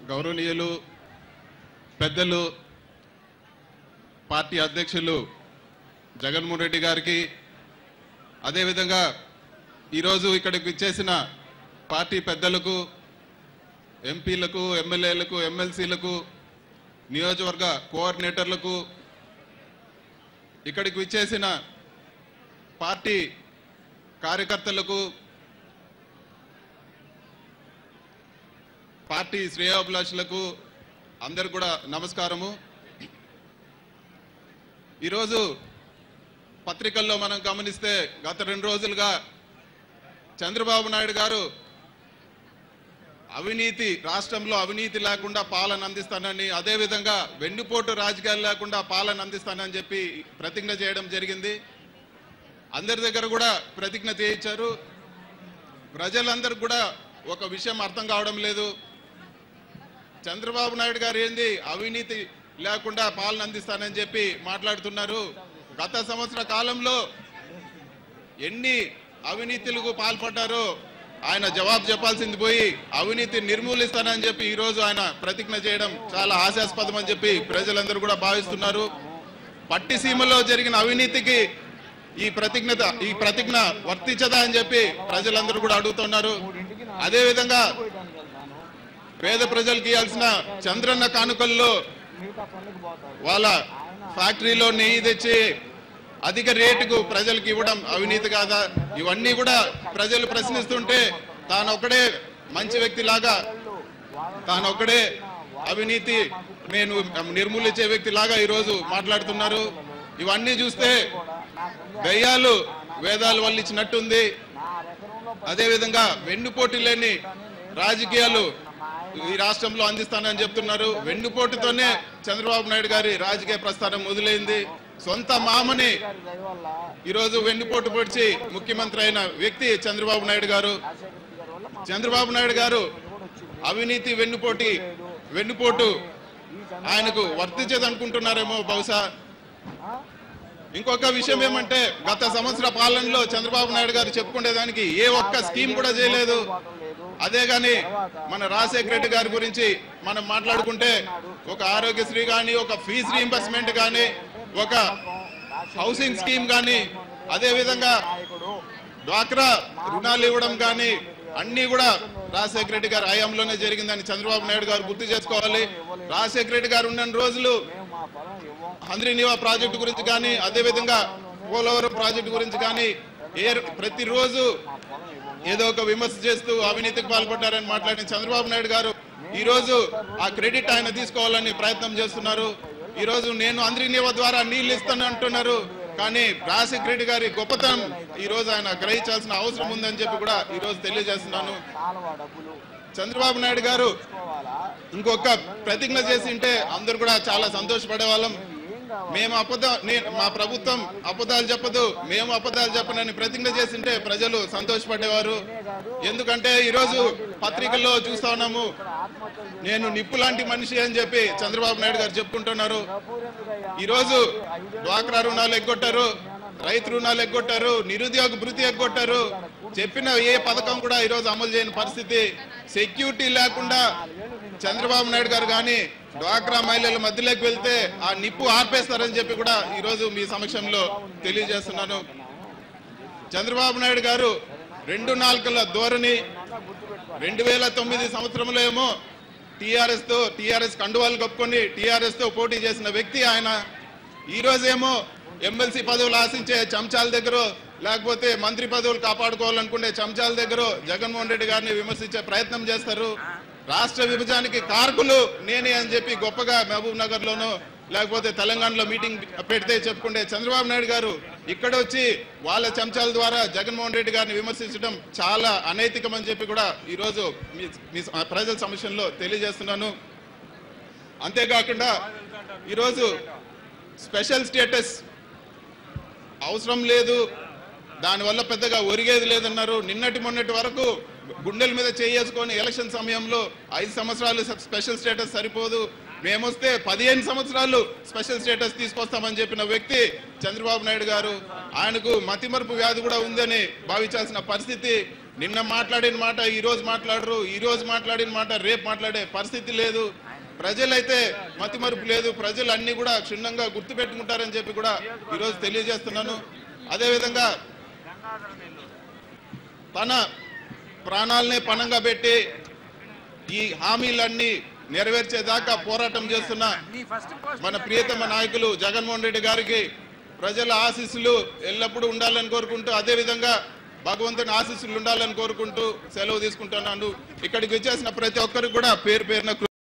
గౌరవనీయులు పెద్దలు పార్టీ అధ్యక్షులు జగన్మోహన్ రెడ్డి గారికి అదేవిధంగా ఈరోజు ఇక్కడికి విచ్చేసిన పార్టీ పెద్దలకు ఎంపీలకు ఎమ్మెల్యేలకు ఎమ్మెల్సీలకు నియోజకవర్గ కోఆర్డినేటర్లకు ఇక్కడికి విచ్చేసిన పార్టీ కార్యకర్తలకు పార్టీ శ్రేయోభిలాషులకు అందరు కూడా నమస్కారము ఈరోజు పత్రికల్లో మనం గమనిస్తే గత రెండు రోజులుగా చంద్రబాబు నాయుడు గారు అవినీతి రాష్ట్రంలో అవినీతి లేకుండా పాలన అందిస్తానని అదేవిధంగా వెన్నుపోటు రాజకీయాలు లేకుండా పాలన అందిస్తానని చెప్పి ప్రతిజ్ఞ చేయడం జరిగింది అందరి దగ్గర కూడా ప్రతిజ్ఞ చేయించారు ప్రజలందరూ కూడా ఒక విషయం అర్థం కావడం లేదు చంద్రబాబు నాయుడు గారు ఏంది అవినీతి లేకుండా పాలన అందిస్తానని చెప్పి మాట్లాడుతున్నారు గత సంవత్సర కాలంలో ఎన్ని అవినీతులకు పాల్పడ్డారో ఆయన జవాబు చెప్పాల్సింది పోయి అవినీతి నిర్మూలిస్తానని చెప్పి ఈ రోజు ఆయన ప్రతిజ్ఞ చేయడం చాలా హాస్యాస్పదం అని చెప్పి ప్రజలందరూ కూడా భావిస్తున్నారు పట్టిసీమలో జరిగిన అవినీతికి ఈ ప్రతిజ్ఞ ఈ ప్రతిజ్ఞ వర్తించదా అని చెప్పి ప్రజలందరూ కూడా అడుగుతున్నారు అదేవిధంగా పేద ప్రజలకు ఇవ్వాల్సిన చంద్రన్న కానుకల్లో వాళ్ళ ఫ్యాక్టరీలో నెయ్యి తెచ్చి అధిక రేటుకు ప్రజలకు ఇవ్వడం అవినీతి కాదా ఇవన్నీ కూడా ప్రజలు ప్రశ్నిస్తుంటే తానొక్కడే మంచి వ్యక్తి లాగా తానొక్కడే అవినీతి నేను నిర్మూలించే వ్యక్తి లాగా ఈరోజు మాట్లాడుతున్నారు ఇవన్నీ చూస్తే దయ్యాలు వేదాలు వల్ల ఇచ్చినట్టుంది అదేవిధంగా వెన్నుపోటు లేని రాజకీయాలు ఈ రాష్ట్రంలో అందిస్తానని చెప్తున్నారు వెన్నుపోటుతోనే చంద్రబాబు నాయుడు గారి రాజకీయ ప్రస్థానం మొదలైంది సొంత మామని ఈరోజు వెన్నుపోటు పొడిచి ముఖ్యమంత్రి అయిన వ్యక్తి చంద్రబాబు నాయుడు గారు చంద్రబాబు నాయుడు గారు అవినీతి వెన్నుపోటి వెన్నుపోటు ఆయనకు వర్తించేది అనుకుంటున్నారేమో బహుశా ఇంకొక విషయం ఏమంటే గత సంవత్సర పాలనలో చంద్రబాబు నాయుడు గారు చెప్పుకునేదానికి ఏ ఒక్క స్కీమ్ కూడా చేయలేదు అదే గాని మన రాజశేఖర రెడ్డి గారి గురించి మనం మాట్లాడుకుంటే ఒక ఆరోగ్యశ్రీ కానీ ఒక ఫీజు రీంబర్స్మెంట్ కానీ ఒక హౌసింగ్ స్కీమ్ కానీ అదే విధంగా డ్వాక్రా రుణాలు ఇవ్వడం కానీ అన్ని కూడా రాజశేఖర రెడ్డి గారి హయాంలోనే జరిగిందని చంద్రబాబు నాయుడు గారు గుర్తు చేసుకోవాలి రాజశేఖర రెడ్డి గారు ఉన్న రోజులు హంద్రీనివా ప్రాజెక్టు గురించి కానీ అదే విధంగా పోలవరం ప్రాజెక్టు గురించి కానీ ఏ ప్రతిరోజు ఏదో ఒక విమర్శ చేస్తూ అవినీతికి పాల్పడ్డారని మాట్లాడిన చంద్రబాబు నాయుడు గారు ఈ రోజు ఆ క్రెడిట్ ఆయన తీసుకోవాలని ప్రయత్నం చేస్తున్నారు ఈ రోజు నేను అంద్రినివా ద్వారా నీళ్లు ఇస్తాను అంటున్నారు కానీ రాజశేఖర రెడ్డి గారి గొప్పతనం ఈ రోజు ఆయన గ్రహించాల్సిన అవసరం ఉందని చెప్పి కూడా ఈ రోజు తెలియజేస్తున్నాను చంద్రబాబు నాయుడు గారు ఇంకొక ప్రతిజ్ఞ చేసి ఉంటే అందరూ కూడా చాలా సంతోషపడే వాళ్ళం మేము అబద్ధం నే- మా ప్రభుత్వం అబద్ధాలు చెప్పదు మేము అబద్ధాలు చెప్పనని ప్రతిజ్ఞ చేసింటే ప్రజలు సంతోషపడేవారు ఎందుకంటే ఈరోజు పత్రికల్లో చూస్తా ఉన్నాము నేను నిప్పు లాంటి మనిషి అని చెప్పి చంద్రబాబు నాయుడు గారు చెప్పుకుంటున్నారు ఈరోజు డ్వాక్రా రుణాలు ఎగ్గొట్టారు రైతు రుణాలు ఎగ్గొట్టారు నిరుద్యోగ భృతి ఎగ్గొట్టారు చెప్పిన ఏ పథకం కూడా ఈరోజు అమలు చేయని పరిస్థితి సెక్యూరిటీ లేకుండా చంద్రబాబు నాయుడు గారు కానీ డ్వాక్రా మహిళల మధ్యలోకి వెళ్తే ఆ నిప్పు ఆర్పేస్తారని చెప్పి కూడా ఈరోజు మీ సమక్షంలో తెలియజేస్తున్నాను చంద్రబాబు నాయుడు గారు రెండు నాలుకల ధోరణి రెండు వేల తొమ్మిది సంవత్సరంలో ఏమో టీఆర్ఎస్ తో టీఆర్ఎస్ కండువాలు కప్పుకొని టీఆర్ఎస్ తో పోటీ చేసిన వ్యక్తి ఆయన ఈ రోజేమో ఎమ్మెల్సీ పదవులు ఆశించే చెంచాల దగ్గర లేకపోతే మంత్రి పదవులు కాపాడుకోవాలనుకునే చెంచాల దగ్గర జగన్మోహన్ రెడ్డి గారిని విమర్శించే ప్రయత్నం చేస్తారు రాష్ట్ర విభజనకి కారకులు నేనే అని చెప్పి గొప్పగా మహబూబ్ నగర్ లోనో లేకపోతే తెలంగాణలో మీటింగ్ పెడితే చెప్పుకుంటే చంద్రబాబు నాయుడు గారు ఇక్కడ వచ్చి వాళ్ళ చెంచాల ద్వారా జగన్మోహన్ రెడ్డి గారిని విమర్శించడం చాలా అనైతికం అని చెప్పి కూడా ఈరోజు మీ మీ ప్రజల సమస్యల్లో తెలియజేస్తున్నాను అంతేకాకుండా ఈరోజు స్పెషల్ స్టేటస్ అవసరం లేదు దానివల్ల పెద్దగా ఒరిగేది లేదన్నారు నిన్నటి మొన్నటి వరకు గుండెల మీద చేసుకొని ఎలక్షన్ సమయంలో ఐదు సంవత్సరాలు స్పెషల్ స్టేటస్ సరిపోదు మేమొస్తే పదిహేను సంవత్సరాలు స్పెషల్ స్టేటస్ తీసుకొస్తామని చెప్పిన వ్యక్తి చంద్రబాబు నాయుడు గారు ఆయనకు మతిమరుపు వ్యాధి కూడా ఉందని భావించాల్సిన పరిస్థితి నిన్న మాట్లాడిన మాట ఈ రోజు మాట్లాడరు ఈ రోజు మాట్లాడిన మాట రేపు మాట్లాడే పరిస్థితి లేదు ప్రజలైతే మతిమరుపు లేదు ప్రజలు అన్ని కూడా క్షుణ్ణంగా గుర్తుపెట్టుకుంటారని చెప్పి కూడా ఈరోజు తెలియజేస్తున్నాను అదేవిధంగా తన ప్రాణాలనే పణంగా పెట్టి ఈ హామీలన్నీ నెరవేర్చేదాకా పోరాటం చేస్తున్న మన ప్రియతమ నాయకులు జగన్మోహన్ రెడ్డి గారికి ప్రజల ఆశీస్సులు ఎల్లప్పుడూ ఉండాలని కోరుకుంటూ అదేవిధంగా భగవంతుని ఆశీస్సులు ఉండాలని కోరుకుంటూ సెలవు తీసుకుంటున్నాను ఇక్కడికి వచ్చేసిన ప్రతి ఒక్కరికి కూడా పేరు పేరున కృ-